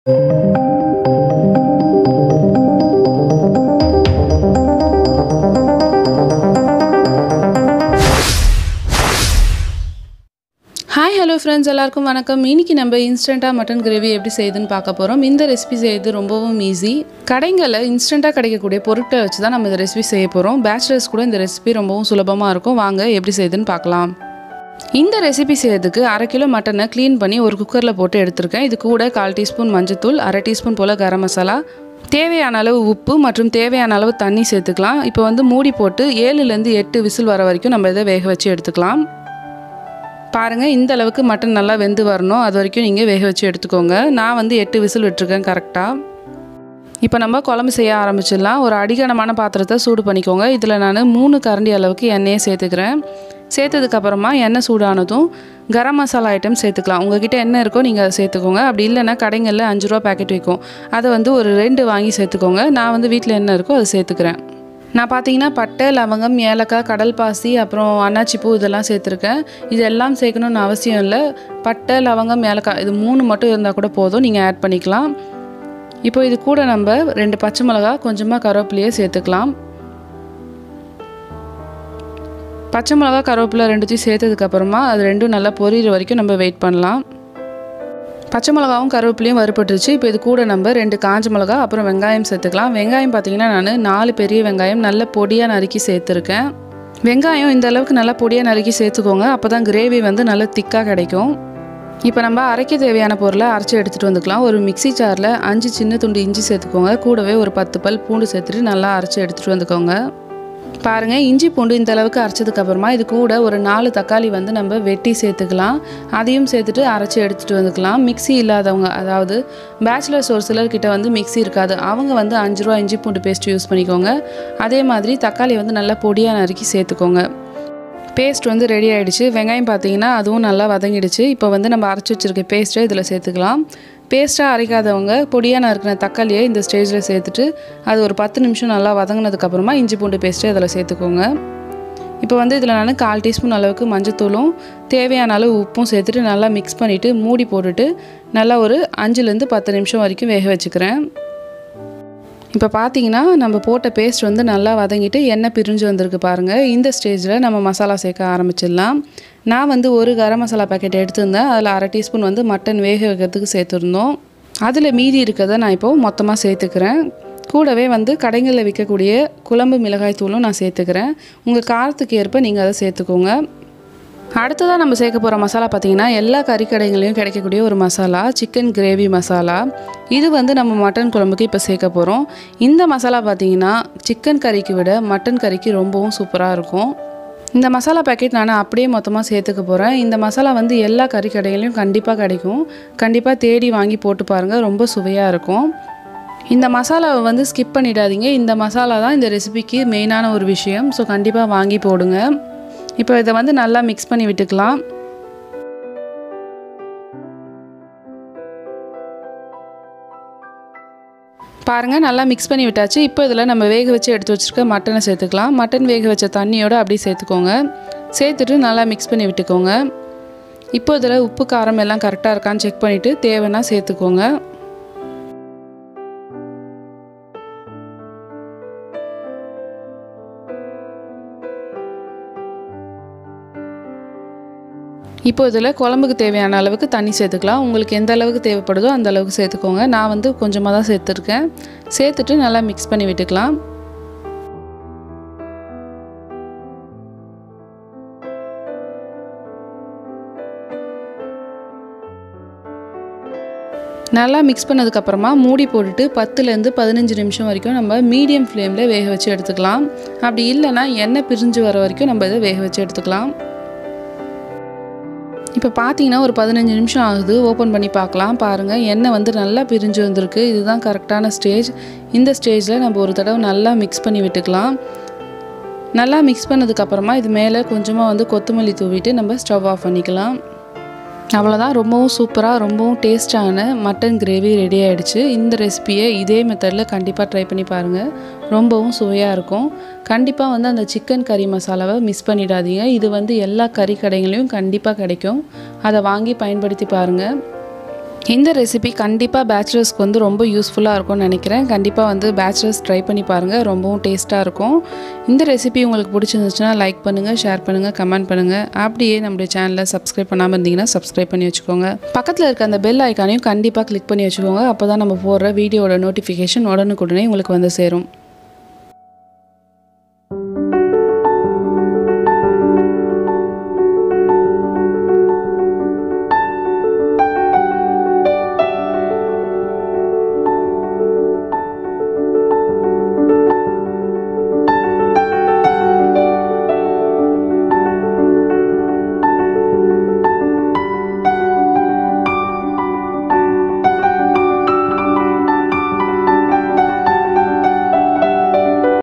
hi hello friends எல்லாருக்கும் வணக்கம் இன்னைக்கு நம்ம இன்ஸ்டண்ட்டாக மட்டன் கிரேவி எப்படி செய்யுதுன்னு பார்க்க போகிறோம் இந்த ரெசிபி செய்யுது ரொம்பவும் ஈஸி கடைங்களில் இன்ஸ்டண்ட்டாக கிடைக்கக்கூடிய பொருட்களை வச்சு தான் நம்ம இந்த ரெசிபி செய்ய போகிறோம் பேச்சுலர்ஸ் கூட இந்த ரெசிபி ரொம்பவும் சுலபமாக இருக்கும் வாங்க எப்படி செய்யுதுன்னு பார்க்கலாம் இந்த ரெசிபி செய்யறதுக்கு அரை கிலோ மட்டனை க்ளீன் பண்ணி ஒரு குக்கரில் போட்டு எடுத்திருக்கேன் இது கூட கால் டீஸ்பூன் மஞ்சத்தூள் அரை டீஸ்பூன் போல் கரம் மசாலா தேவையான அளவு உப்பு மற்றும் தேவையான அளவு தண்ணி சேர்த்துக்கலாம் இப்போ வந்து மூடி போட்டு ஏழுலேருந்து எட்டு விசில் வர வரைக்கும் நம்ம இதை வேக வச்சு எடுத்துக்கலாம் பாருங்கள் இந்த அளவுக்கு மட்டன் நல்லா வெந்து வரணும் அது வரைக்கும் நீங்கள் வேக வச்சு எடுத்துக்கோங்க நான் வந்து எட்டு விசில் விட்டுருக்கேன் கரெக்டாக இப்போ நம்ம குழம்பு செய்ய ஆரம்பிச்சிடலாம் ஒரு அடிகனமான பாத்திரத்தை சூடு பண்ணிக்கோங்க இதில் நான் மூணு கரண்டி அளவுக்கு எண்ணெயை சேர்த்துக்கிறேன் சேர்த்ததுக்கப்புறமா எண்ணெய் சூடானதும் கரம் மசாலா ஐட்டம் சேர்த்துக்கலாம் உங்ககிட்ட என்ன இருக்கோ நீங்கள் அதை சேர்த்துக்கோங்க அப்படி இல்லைன்னா கடைங்களில் அஞ்சு ரூபா பேக்கெட் விற்கும் அதை வந்து ஒரு ரெண்டு வாங்கி சேர்த்துக்கோங்க நான் வந்து வீட்டில் என்ன இருக்கோ அதை சேர்த்துக்கிறேன் நான் பார்த்தீங்கன்னா பட்டை லவங்கம் ஏலக்காய் கடல் பாசி அப்புறம் அன்னாச்சி பூ இதெல்லாம் சேர்த்துருக்கேன் இது எல்லாம் சேர்க்கணும்னு அவசியம் இல்லை பட்டை லவங்கம் ஏலக்காய் இது மூணு மட்டும் இருந்தால் கூட போதும் நீங்கள் ஆட் பண்ணிக்கலாம் இப்போ இது கூட நம்ம ரெண்டு பச்சை மிளகா கொஞ்சமாக கருவேப்பிலையே சேர்த்துக்கலாம் பச்சை மிளகா கருவேப்பிலை ரெண்டுத்தையும் சேர்த்ததுக்கப்புறமா அது ரெண்டும் நல்லா பொரியிற வரைக்கும் நம்ம வெயிட் பண்ணலாம் பச்சை மிளகாவும் கருவேப்பிலையும் வறுபட்டுருச்சு இப்போ இது கூட நம்ம ரெண்டு காஞ்ச மிளகா அப்புறம் வெங்காயம் சேர்த்துக்கலாம் வெங்காயம் பார்த்தீங்கன்னா நான் நாலு பெரிய வெங்காயம் நல்ல பொடியாக நறுக்கி சேர்த்துருக்கேன் வெங்காயம் இந்த அளவுக்கு நல்லா பொடியாக நறுக்கி சேர்த்துக்கோங்க அப்போ தான் கிரேவி வந்து நல்லா திக்காக கிடைக்கும் இப்போ நம்ம அரைக்க தேவையான பொருளை அரைச்சி எடுத்துகிட்டு வந்துக்கலாம் ஒரு மிக்சி ஜாரில் அஞ்சு சின்ன துண்டு இஞ்சி சேர்த்துக்கோங்க கூடவே ஒரு பத்து பல் பூண்டு சேர்த்துட்டு நல்லா அரைச்சி எடுத்துகிட்டு வந்துக்கோங்க பாருங்கள் இஞ்சி பூண்டு இந்த அளவுக்கு அரைச்சதுக்கப்புறமா இது கூட ஒரு நாலு தக்காளி வந்து நம்ம வெட்டி சேர்த்துக்கலாம் அதையும் சேர்த்துட்டு அரைச்சி எடுத்துகிட்டு வந்துக்கலாம் மிக்சி இல்லாதவங்க அதாவது பேச்சுலர்ஸ் ஒரு சிலர்கிட்ட வந்து மிக்சி இருக்காது அவங்க வந்து அஞ்சு ரூபா இஞ்சி பூண்டு பேஸ்ட் யூஸ் பண்ணிக்கோங்க அதே மாதிரி தக்காளி வந்து நல்லா பொடியாக நறுக்கி சேர்த்துக்கோங்க பேஸ்ட் வந்து ரெடி ஆகிடுச்சு வெங்காயம் பார்த்தீங்கன்னா அதுவும் நல்லா வதங்கிடுச்சு இப்போ வந்து நம்ம அரைச்சி வச்சுருக்க பேஸ்ட்டை இதில் சேர்த்துக்கலாம் பேஸ்ட்டாக அரைக்காதவங்க பொடியாக நறுக்கின தக்காளியை இந்த ஸ்டேஜில் சேர்த்துட்டு அது ஒரு பத்து நிமிஷம் நல்லா வதங்கினதுக்கப்புறமா இஞ்சி பூண்டு பேஸ்ட்டை அதில் சேர்த்துக்கோங்க இப்போ வந்து இதில் நான் கால் டீஸ்பூன் அளவுக்கு மஞ்சத்தூளும் தேவையான அளவு உப்பும் சேர்த்துட்டு நல்லா மிக்ஸ் பண்ணிவிட்டு மூடி போட்டுட்டு நல்லா ஒரு அஞ்சுலேருந்து பத்து நிமிஷம் வரைக்கும் வேக வச்சுக்கிறேன் இப்போ பார்த்தீங்கன்னா நம்ம போட்ட பேஸ்ட் வந்து நல்லா வதங்கிட்டு எண்ணெய் பிரிஞ்சு வந்திருக்கு பாருங்கள் இந்த ஸ்டேஜில் நம்ம மசாலா சேர்க்க ஆரம்பிச்சிடலாம் நான் வந்து ஒரு கரம் மசாலா பாக்கெட் எடுத்திருந்தேன் அதில் அரை டீஸ்பூன் வந்து மட்டன் வேக வைக்கிறதுக்கு சேர்த்துருந்தோம் அதில் மீதி இருக்கிறத நான் இப்போது மொத்தமாக சேர்த்துக்கிறேன் கூடவே வந்து கடைகளில் விற்கக்கூடிய குழம்பு மிளகாய் தூளும் நான் சேர்த்துக்கிறேன் உங்கள் காரத்துக்கு ஏற்ப நீங்கள் அதை சேர்த்துக்கோங்க அடுத்ததாக நம்ம சேர்க்க போகிற மசாலா பார்த்திங்கன்னா எல்லா கறிக்கடைகளையும் கிடைக்கக்கூடிய ஒரு மசாலா சிக்கன் கிரேவி மசாலா இது வந்து நம்ம மட்டன் குழம்புக்கு இப்போ சேர்க்க போகிறோம் இந்த மசாலா பார்த்திங்கன்னா சிக்கன் கறிக்கு விட மட்டன் கறிக்கு ரொம்பவும் சூப்பராக இருக்கும் இந்த மசாலா பேக்கெட் நான் அப்படியே மொத்தமாக சேர்த்துக்க போகிறேன் இந்த மசாலா வந்து எல்லா கறி கடைகளையும் கண்டிப்பாக கிடைக்கும் கண்டிப்பாக தேடி வாங்கி போட்டு பாருங்கள் ரொம்ப சுவையாக இருக்கும் இந்த மசாலாவை வந்து ஸ்கிப் பண்ணிடாதீங்க இந்த மசாலா தான் இந்த ரெசிபிக்கு மெயினான ஒரு விஷயம் ஸோ கண்டிப்பாக வாங்கி போடுங்க இப்போ இதை வந்து நல்லா மிக்ஸ் பண்ணி விட்டுக்கலாம் பாருங்கள் நல்லா மிக்ஸ் பண்ணி விட்டாச்சு இப்போ இதில் நம்ம வேக வச்சு எடுத்து வச்சுருக்க மட்டனை சேர்த்துக்கலாம் மட்டன் வேக வச்ச தண்ணியோடு அப்படியே சேர்த்துக்கோங்க சேர்த்துட்டு நல்லா மிக்ஸ் பண்ணி விட்டுக்கோங்க இப்போ இதில் உப்பு காரம் எல்லாம் கரெக்டாக இருக்கான்னு செக் பண்ணிவிட்டு தேவைன்னா சேர்த்துக்கோங்க இப்போ இதில் குழம்புக்கு தேவையான அளவுக்கு தண்ணி சேர்த்துக்கலாம் உங்களுக்கு எந்த அளவுக்கு தேவைப்படுதோ அந்த அளவுக்கு சேர்த்துக்கோங்க நான் வந்து கொஞ்சமாக தான் சேர்த்துருக்கேன் சேர்த்துட்டு நல்லா மிக்ஸ் பண்ணி விட்டுக்கலாம் நல்லா மிக்ஸ் பண்ணதுக்கப்புறமா மூடி போட்டுட்டு பத்துலேருந்து பதினஞ்சு நிமிஷம் வரைக்கும் நம்ம மீடியம் ஃப்ளேமில் வேக வச்சு எடுத்துக்கலாம் அப்படி இல்லைன்னா எண்ணெய் பிரிஞ்சு வர வரைக்கும் நம்ம இதை வேக வச்சு எடுத்துக்கலாம் இப்போ பார்த்தீங்கன்னா ஒரு பதினஞ்சு நிமிஷம் ஆகுது ஓப்பன் பண்ணி பார்க்கலாம் பாருங்கள் எண்ணெய் வந்து நல்லா பிரிஞ்சு வந்திருக்கு இதுதான் கரெக்டான ஸ்டேஜ் இந்த ஸ்டேஜில் நம்ம ஒரு தடவை நல்லா மிக்ஸ் பண்ணி விட்டுக்கலாம் நல்லா மிக்ஸ் பண்ணதுக்கப்புறமா இது மேலே கொஞ்சமாக வந்து கொத்தமல்லி தூவிட்டு நம்ம ஸ்டவ் ஆஃப் பண்ணிக்கலாம் அவ்வளோதான் ரொம்பவும் சூப்பராக ரொம்பவும் டேஸ்டான மட்டன் கிரேவி ரெடி ஆகிடுச்சு இந்த ரெசிப்பியை இதே மெத்தடில் கண்டிப்பாக ட்ரை பண்ணி பாருங்கள் ரொம்பவும் சுவையாக இருக்கும் கண்டிப்பாக வந்து அந்த சிக்கன் கறி மசாலாவை மிஸ் பண்ணிடாதீங்க இது வந்து எல்லா கறி கடைகளையும் கண்டிப்பாக கிடைக்கும் அதை வாங்கி பயன்படுத்தி பாருங்கள் இந்த ரெசிபி கண்டிப்பாக பேச்சுலர்ஸ்க்கு வந்து ரொம்ப யூஸ்ஃபுல்லாக இருக்கும்னு நினைக்கிறேன் கண்டிப்பாக வந்து பேச்சுலர்ஸ் ட்ரை பண்ணி பாருங்கள் ரொம்பவும் டேஸ்ட்டாக இருக்கும் இந்த ரெசிபி உங்களுக்கு பிடிச்சிருந்துச்சுன்னா லைக் பண்ணுங்கள் ஷேர் பண்ணுங்கள் கமெண்ட் பண்ணுங்கள் அப்படியே நம்மளுடைய சேனலை சப்ஸ்கிரைப் பண்ணாமல் இருந்தீங்கன்னா சப்ஸ்கிரைப் பண்ணி வச்சுக்கோங்க பக்கத்தில் இருக்க அந்த பெல் ஐக்கானையும் கண்டிப்பாக கிளிக் பண்ணி வச்சுக்கோங்க அப்போ தான் நம்ம போடுற வீடியோட நோட்டிஃபிகேஷன் உடனுக்குடனே உங்களுக்கு வந்து சேரும்